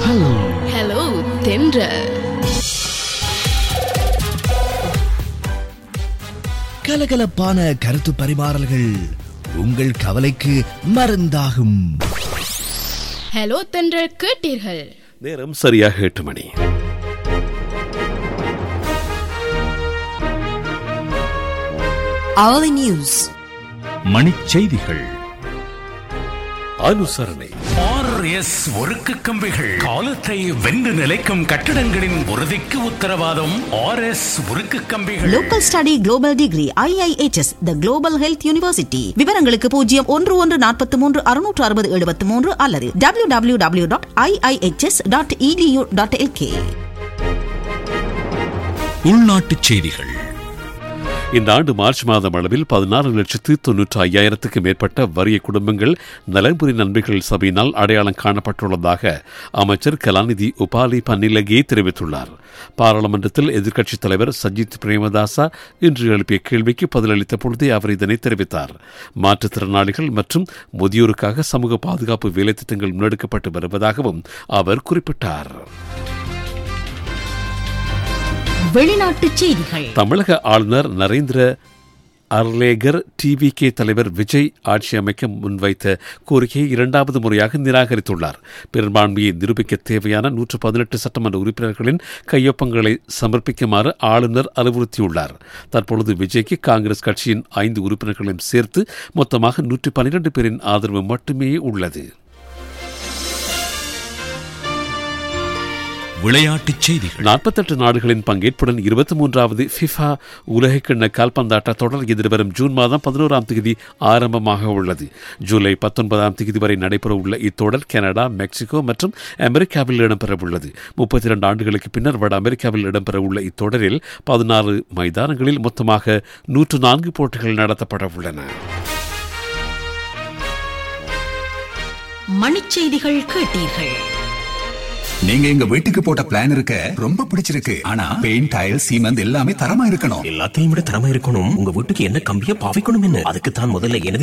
Hello தென்றல் கலகலப்பான கருத்து பரிமாறல்கள் உங்கள் கவலைக்கு மருந்தாகும் ஹலோ தென்றல் கேட்டீர்கள் நேரம் சரியாக எட்டு மணி Hourly News. மணிச்செய்திகள் அனுசரணை ஆர்எஸ் ஒருக்கு கம்பிகள் காலத்தை வென்று நிலைக்கும் கட்டிடங்களின் உறுதிக்கு உத்தரவாதம் ஆர்எஸ் உருக்கு கம்பிகள் Local Study Global Degree IIHS The Global Health University விவரங்களுக்கு பூஜ்ஜியம் ஒன்று ஒன்று நாற்பத்தி மூன்று அறுநூற்று அறுபது எழுபத்தி மூன்று அல்லது W W W dot IIHS dot edu dot LK உள்நாட்டுச் செய்திகள் இந்த ஆண்டு மார்ச் மாதம் அளவில் பதினாறு லட்சத்து தொன்னூற்று ஐயாயிரத்துக்கு மேற்பட்ட வறிய குடும்பங்கள் நலன்புரி நன்மைகள் சபையினால் அடையாளம் காணப்பட்டுள்ளதாக அமைச்சர் கலாநிதி உபாலி பன்னிலகே தெரிவித்துள்ளார் பாராளுமன்றத்தில் எதிர்க்கட்சித் தலைவர் சஜித் பிரேமதாசா இன்று எழுப்பிய கேள்விக்கு பதிலளித்த பொழுதே அவர் இதனை தெரிவித்தார் மாற்றுத்திறனாளிகள் மற்றும் முதியோருக்காக சமூக பாதுகாப்பு வேலைத்திட்டங்கள் முன்னெடுக்கப்பட்டு வருவதாகவும் அவர் குறிப்பிட்டார் வெளிநாட்டுச் செய்திகள் தமிழக ஆளுநர் நரேந்திர அர்லேகர் டிவிகே தலைவர் விஜய் ஆட்சி அமைக்க முன்வைத்த கோரிக்கையை இரண்டாவது முறையாக நிராகரித்துள்ளார் பெரும்பான்மையை நிரூபிக்க தேவையான நூற்று பதினெட்டு சட்டமன்ற உறுப்பினர்களின் கையொப்பங்களை சமர்ப்பிக்குமாறு ஆளுநர் அறிவுறுத்தியுள்ளார் தற்பொழுது விஜய்க்கு காங்கிரஸ் கட்சியின் ஐந்து உறுப்பினர்களையும் சேர்த்து மொத்தமாக நூற்று பனிரெண்டு பேரின் ஆதரவு மட்டுமே உள்ளது விளையாட்டுச் செய்திகள் நாற்பத்தெட்டு நாடுகளின் பங்கேற்புடன் இருபத்தி மூன்றாவது ஃபிஃபா உலகக்கிண்ண கால்பந்தாட்ட தொடர் எதிர்வரும் ஜூன் மாதம் பதினோராம் தேதி ஆரம்பமாக உள்ளது ஜூலை பத்தொன்பதாம் தேதி வரை நடைபெறவுள்ள இத்தொடர் கனடா மெக்சிகோ மற்றும் அமெரிக்காவில் இடம்பெறவுள்ளது முப்பத்தி இரண்டு ஆண்டுகளுக்கு பின்னர் வட அமெரிக்காவில் இடம்பெறவுள்ள இத்தொடரில் பதினாறு மைதானங்களில் மொத்தமாக நூற்று நான்கு போட்டிகள் நடத்தப்பட உள்ளன மணிச்செய்திகள் கேட்டீர்கள் நீங்க எங்க வீட்டுக்கு போட்ட பிளான் இருக்க ரொம்ப பிடிச்சிருக்கு ஆனா பெயிண்ட் டைல் சீமெண்ட் எல்லாமே தரமா இருக்கணும் எல்லாத்தையும் விட திறமை இருக்கணும் உங்க வீட்டுக்கு என்ன கம்பிய பாவிக்கணும் என்ன அதுக்கு தான் முதல்ல எனது